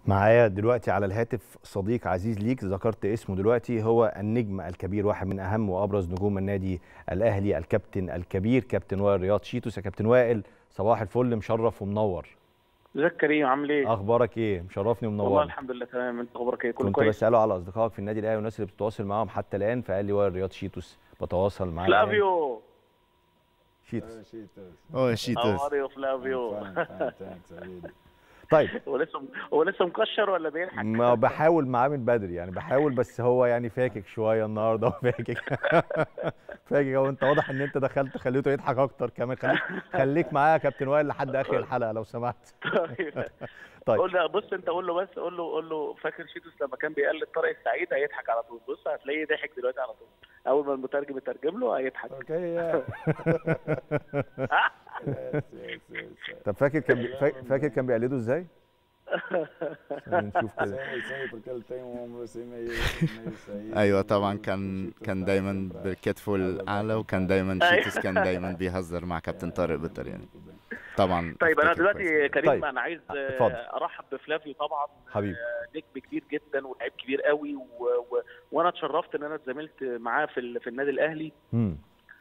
معايا دلوقتي على الهاتف صديق عزيز ليك ذكرت اسمه دلوقتي هو النجم الكبير واحد من اهم وابرز نجوم النادي الاهلي الكابتن الكبير كابتن وائل رياض شيتوس يا كابتن وائل صباح الفل مشرف ومنور ازيك كريم عامل ايه؟ اخبارك ايه مشرفني ومنور والله الحمد لله تمام انت اخبارك ايه؟ كله كنت كويس؟ بساله على اصدقائك في النادي الاهلي والناس اللي بتتواصل معاهم حتى الان فقال لي وائل رياض شيتوس بتواصل معاه الآن. فلافيو شيتوس Oh, Cheetos. هاو فلافيو طيب هو لسه هو لسه مكشر ولا بيضحك؟ ما بحاول معاه من بدري يعني بحاول بس هو يعني فاكك شويه النهارده وفاكك فاكك هو انت واضح ان انت دخلت خليته يضحك اكتر كمان خليك خليك معايا يا كابتن وائل لحد اخر الحلقه لو سمحت طيب طيب قول له بص انت قول له بس قول له قول له فاكر شيتوس لما كان بيقلد طارق السعيد هيضحك على طول بص هتلاقيه ضحك دلوقتي على طول اول ما المترجم يترجم له هيضحك Okay, yeah. yes, yes, yes. طب فاكر كان بي... فا- فاكر كان بيقلده ازاي؟ عشان نشوف كده Sei, sei, porque ele tem um ombro assim meio, meio saído. ايوه e طبعا o كان Cheetos كان tá دايما sempre a- بكتفه a الاعلى levar وكان bem. دايما أيوة. شيتوس كان دايما بيهزر مع كابتن طارق بالطريقه Muito bem. طبعا طيب انا أفتكر دلوقتي كويس. كريم طيب. انا عايز آه، اتفضل. ارحب بفلافيو طبعا حبيبي آه، نجم كبير جدا ولاعيب كبير قوي و... و... وانا اتشرفت ان انا اتزاملت معاه في ال... في النادي الاهلي امم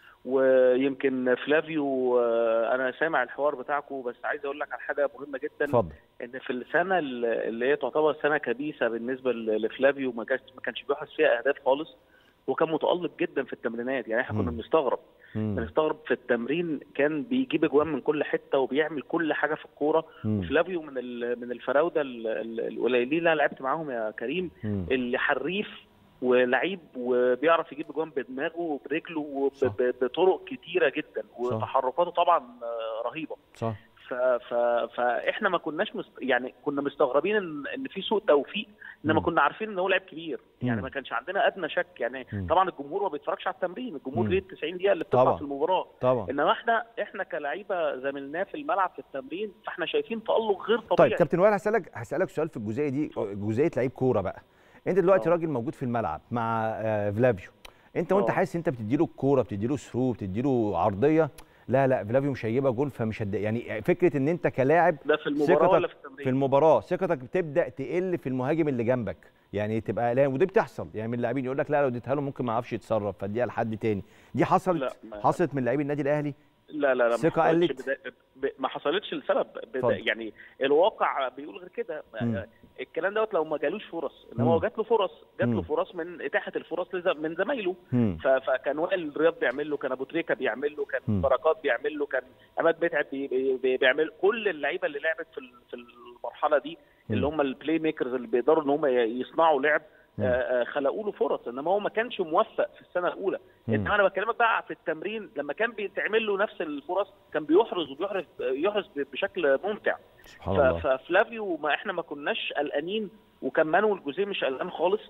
ويمكن فلافيو آه، انا سامع الحوار بتاعكم بس عايز اقول لك على حاجه مهمه جدا اتفضل ان في السنه اللي هي تعتبر سنه كبيسه بالنسبه ل- لفلافيو ما كانش ما كانش بيحرز فيها اهداف خالص وكان متالق جدا في التمرينات يعني احنا كنا مم. بنستغرب مم. بنستغرب في التمرين كان بيجيب اجوان من كل حته وبيعمل كل حاجه في الكوره مم. فلافيو من ال- من الفراوده ال- ال- القليلين اللي انا لعبت معاهم يا كريم مم. اللي حريف ولعيب وبيعرف يجيب اجوان بدماغه وبرجله وب- صح. ب- بطرق كتيره جدا وتحركاته طبعا آه، رهيبه صح ف... ف... فاحنا ما كناش مست... يعني كنا مستغربين ان ان في سوء توفيق انما مم. كنا عارفين ان هو لاعب كبير يعني مم. ما كانش عندنا ادنى شك يعني مم. طبعا الجمهور ما بيتفرجش على التمرين الجمهور مم. ليه ال 90 دقيقه اللي بتطلع طبعا. في المباراه طبعا انما احنا احنا كلعيبه زميلناه في الملعب في التمرين فاحنا شايفين تالق غير طبيعي طيب كابتن وائل هسالك هسالك سؤال في الجزئيه دي جزئيه لعيب كوره بقى انت دلوقتي آه. راجل موجود في الملعب مع آه، فلافيو انت وانت آه. حاسس انت بتديله الكوره بتديله ثرو بتديله عرضيه لا لا فلافيو مش هيجيبها جول فمش هد... يعني فكره ان انت كلاعب ده في المباراه ولا في التمرين في المباراه ثقتك بتبدا تقل في المهاجم اللي جنبك يعني تبقى لا ودي بتحصل يعني من اللاعبين يقول لك لا لو اديتها له ممكن ما يعرفش يتصرف فاديها لحد تاني دي حصلت لا، ما- حصلت من لاعبي النادي الاهلي لا لا لا ما الثقة حصلتش قلت؟ بدا- ب- ما حصلتش لسبب بدا- اتفضل. يعني الواقع بيقول غير كده مم. الكلام دوت لو ما جالوش فرص انما مم. هو جات له فرص جات مم. له فرص من اتاحه الفرص لز- من زمايله مم. ف- فكان وائل رياض بيعمل له كان ابو تريكه بيعمل له مم. كان بركات بيعمل له كان عماد متعب بي- بي- بي- بيعمل كل اللعيبه اللي لعبت في ال- في المرحله دي اللي مم. هم البلاي ميكرز اللي بيقدروا ان هم ي- يصنعوا لعب مم. آه، آه، خلقوا له فرص انما هو ما كانش موفق في السنه الاولى مم. انما انا بكلمك بقى في التمرين لما كان بيتعمل له نفس الفرص كان بيحرز وبيحرز يحرز بشكل ممتع سبحان ف- الله ففلافيو ما احنا ما كناش قلقانين وكان مانويل جوزيه مش قلقان خالص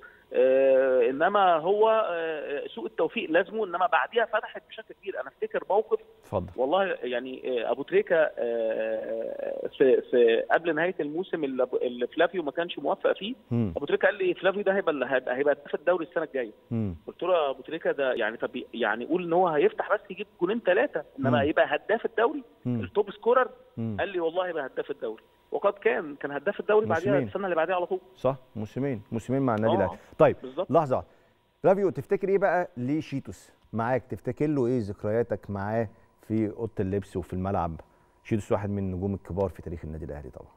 آه انما هو آه سوء التوفيق لازمه انما بعديها فتحت بشكل كبير انا افتكر موقف اتفضل والله يعني آه ابو تريكه آه في في قبل نهايه الموسم اللي أبو- اللي فلافيو ما كانش موفق فيه مم. ابو تريكه قال لي فلافيو ده هيبقى هيبقى هيبقى هداف الدوري السنه الجايه مم. قلت له يا ابو تريكه ده يعني طب يعني قول ان هو هيفتح بس يجيب جونين ثلاثه انما مم. هيبقى هداف الدوري مم. التوب سكورر مم. قال لي والله هيبقى هداف الدوري وقد كان كان هداف الدوري بعديها موسمين. السنه اللي بعديها على طول صح موسمين موسمين مع النادي آه. الاهلي طيب بالظبط لحظه واحدة. فلافيو تفتكر ايه بقى لشيتوس معاك تفتكر له ايه ذكرياتك معاه في اوضه اللبس وفي الملعب شيتوس واحد من النجوم الكبار في تاريخ النادي الاهلي طبعا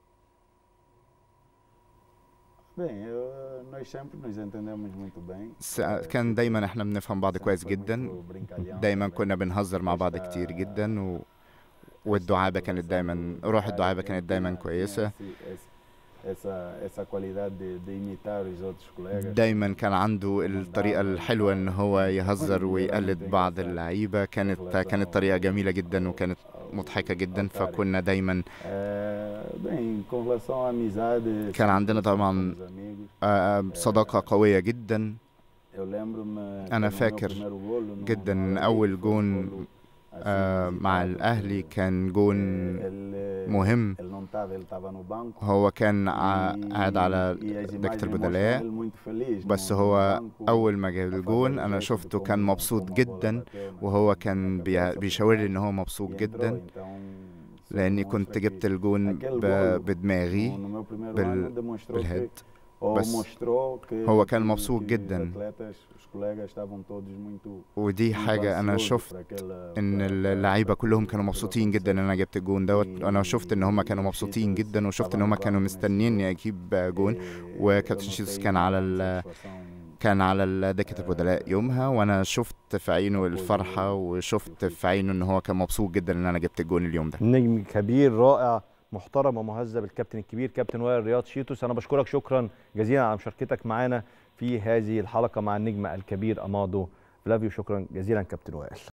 Bem, eu- nós sempre nos entendemos muito bem. س- كان دايما احنا بنفهم بعض كويس Sempre جدا muito brincalhão دايما também. كنا بنهزر مع بعض كتير جدا و... والدعابه كانت دايما روح الدعابه كانت دايما كويسه Essa, essa qualidade de, de imitar os outros colegas. دايما كان عنده الطريقه الحلوه ان هو يهزر ويقلد بعض اللعيبه كانت كانت طريقه جميله جدا وكانت مضحكه جدا فكنا دايما É, bem, com relação à amizade. كان sempre عندنا طبعا somos amigos. آه، صداقه قويه جدا Eu lembro-me أنا que no meu فاكر primeiro golo no- جدا no Algarve أول foi um جون golo assim آه، مع inusitado, الأهلي porque, كان eh, جون ele- مهم ele não estava, ele estava no banco. هو كان ع- e- قاعد على e as دكة imagens البدلاء mostram ele muito feliz بس no- no هو banco, أول ما جاب a fazer الجون o أنا gesto de شفته como- كان مبسوط como a bola جدا bateu na- وهو na كان cabeça بي- do بيشاور لي cara إن هو مبسوط e entrou. جدا Então, لاني كنت جبت الجون ب- بدماغي بال- بالهيد بس هو كان مبسوط جدا. ودي حاجة أنا شفت إن اللعيبة كلهم كانوا مبسوطين جدا إن أنا جبت الجون دوت أنا شفت إن هم كانوا مبسوطين جدا وشفت إن هم كانوا مستنيني أجيب جون وكابتن شيتوس كان على ال كان على دكة البدلاء يومها وأنا شفت في عينه الفرحة وشفت في عينه إن هو كان مبسوط جدا إن أنا جبت الجون اليوم ده نجم كبير رائع محترم ومهذب الكابتن الكبير كابتن وائل رياض شيتوس انا بشكرك شكرا جزيلا على مشاركتك معنا في هذه الحلقه مع النجم الكبير امادو فلافيو شكرا جزيلا كابتن وائل